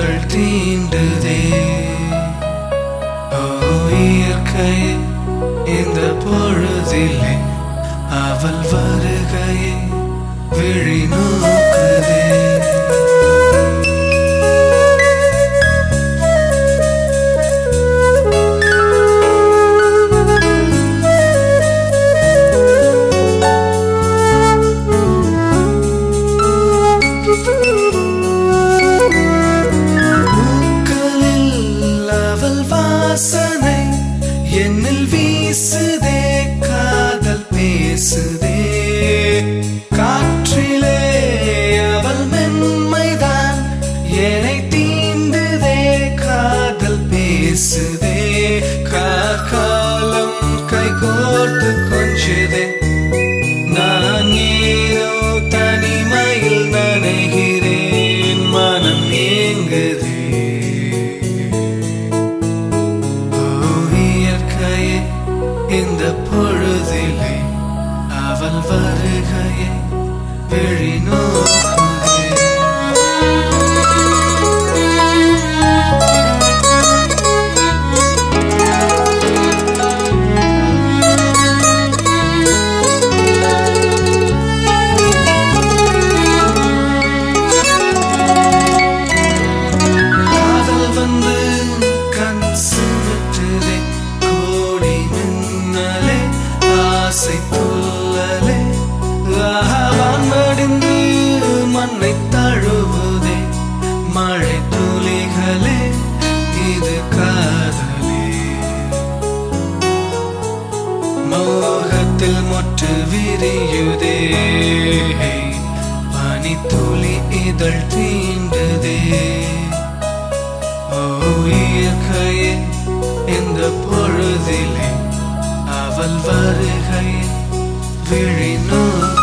இதழ் தீண்டுதே ஓ இயற்கையே இந்த பொழுதிலே அவள் வருகையை விழி நோக்குதே பூக்களில் அவள் வாசனை என்னில் வீசுதே காதல் பேசுதே காற்றிலே அவள் மென்மைதான் என்னை தீண்டுதே காதல் பேசுதே காலம் கை கோர்த்து கொஞ்சுதே நான் ஏனோ தனிமையில் நனைகிறேன் மனம் ஏங்குதே ஓ இயற்கையே இந்த பொழுதிலே அவள் வருகையை விழி நோக்குதே காதல் வந்து கண் சுமற்றுதே கோடி மின்னலே ஆசை துள்ளலே ஆவான் மடிந்து மண்ணை தழுவுதே மழை துளிகளே இது காதலே மோகத்தில் மொட்டு விரியுதே பனி துளி இதழ் தீண்டுதே ஓ இயற்கையே இந்த பொழுதிலே அவள் வருகையை விழி நோக்கு